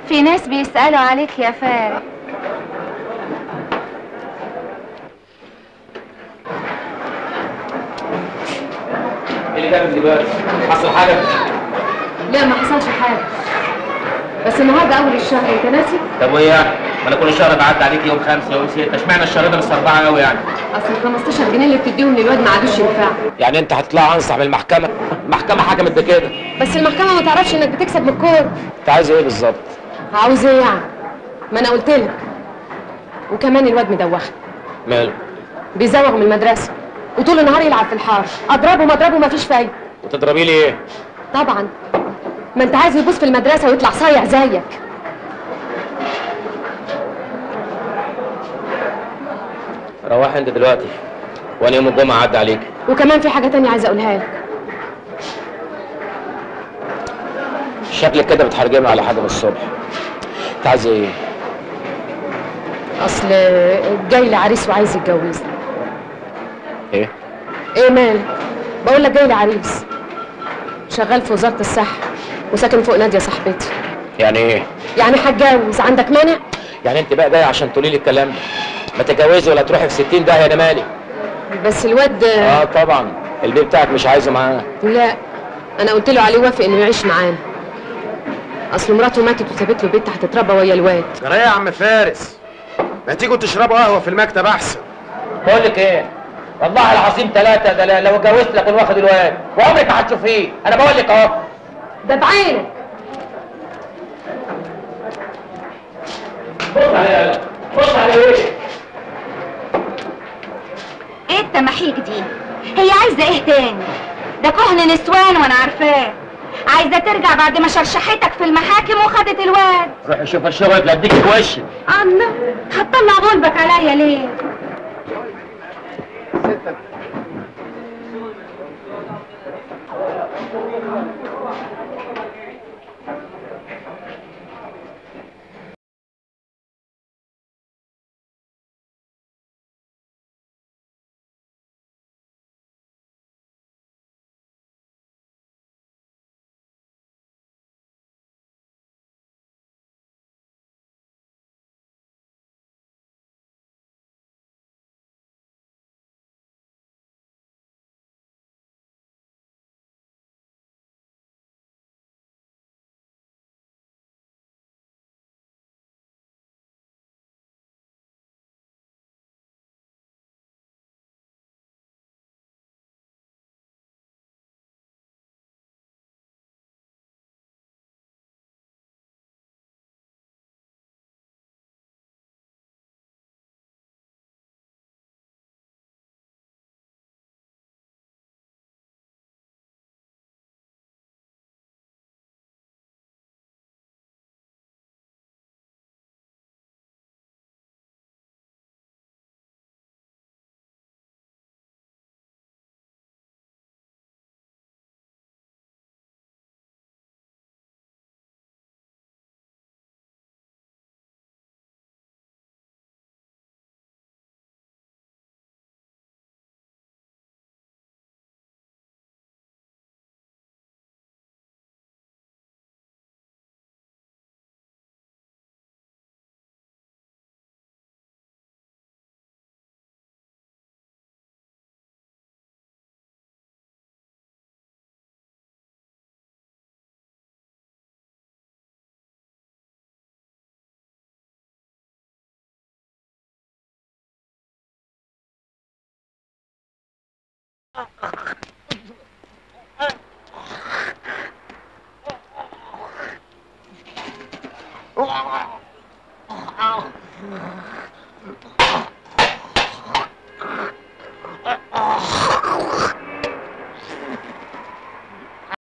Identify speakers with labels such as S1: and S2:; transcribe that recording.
S1: في ناس بيسألوا عليك يا فارق
S2: ايه اللي جابك دلوقتي؟ حصل حاجه؟
S3: لا ما حصلش حاجه بس النهارده اول الشهر انت ناسي
S2: طب وايه يعني؟ ما انا كل شهر بعدي عليك يوم خمسه يوم سته اشمعنى الشهر ده بس اربعه قوي يعني؟
S3: اصل ال 15 جنيه اللي بتديهم للواد ما عادوش ينفعوا
S2: يعني انت هتطلع انصح من المحكمه؟ المحكمه حكمت بكده
S3: بس المحكمه ما تعرفش انك بتكسب من الكوره
S2: انت عايز ايه بالظبط؟
S3: عاوز ايه يعني ما انا قلت لك وكمان الواد مدوخ
S2: ماله؟
S3: بيزوغ من المدرسه وطول النهار يلعب في الحار اضربه ما اضربه ما فيش فايده
S2: وتضربي لي ايه؟
S3: طبعا ما انت عايز يبوس في المدرسه ويطلع صايع زيك
S2: روحي انت دلوقتي وانا يوم الجمعه عدى عليك
S3: وكمان في حاجه تانية عايزه اقولها لك
S2: شكلك كده بتحرجمي على حاجه من الصبح انت عايز ايه؟
S3: اصل جاي لي عريس وعايز يتجوزني
S2: ايه؟
S3: ايه مالك بقول لك جاي لي عريس شغال في وزاره الصحه وساكن فوق ناديه صاحبتي
S2: يعني ايه؟
S3: يعني هتجوز عندك مانع
S2: يعني انت بقى جاي عشان تقولي لي الكلام ده ما تتجوزي ولا تروحي في 60 داهيه انا مالي
S3: بس الواد
S2: اه طبعا البيت بتاعك مش عايزه معاه
S3: لا انا قلت له عليه وافق انه يعيش معانا اصل مراته ماتت وسابت له بنت هتتربى ويا الواد
S4: جرى يا عم فارس ما تيجوا تشربوا قهوه في المكتب احسن
S2: بقول لك ايه والله العظيم ثلاثة ده لا- لو اتجوزت لكن واخد الواد وعمرك ما هتشوفيه انا بقول لك اهو
S3: ده بعينك
S2: بص عليه بص عليه ايه
S1: ايه التماحيك دي هي عايزة ايه تاني ده كهن نسوان وانا عارفاه عايزة ترجع بعد ما شرشحتك في المحاكم وخدت الواد
S2: روح شوف الشغل لا اديك في وشك
S1: الله هتطلع غلبك عليا ليه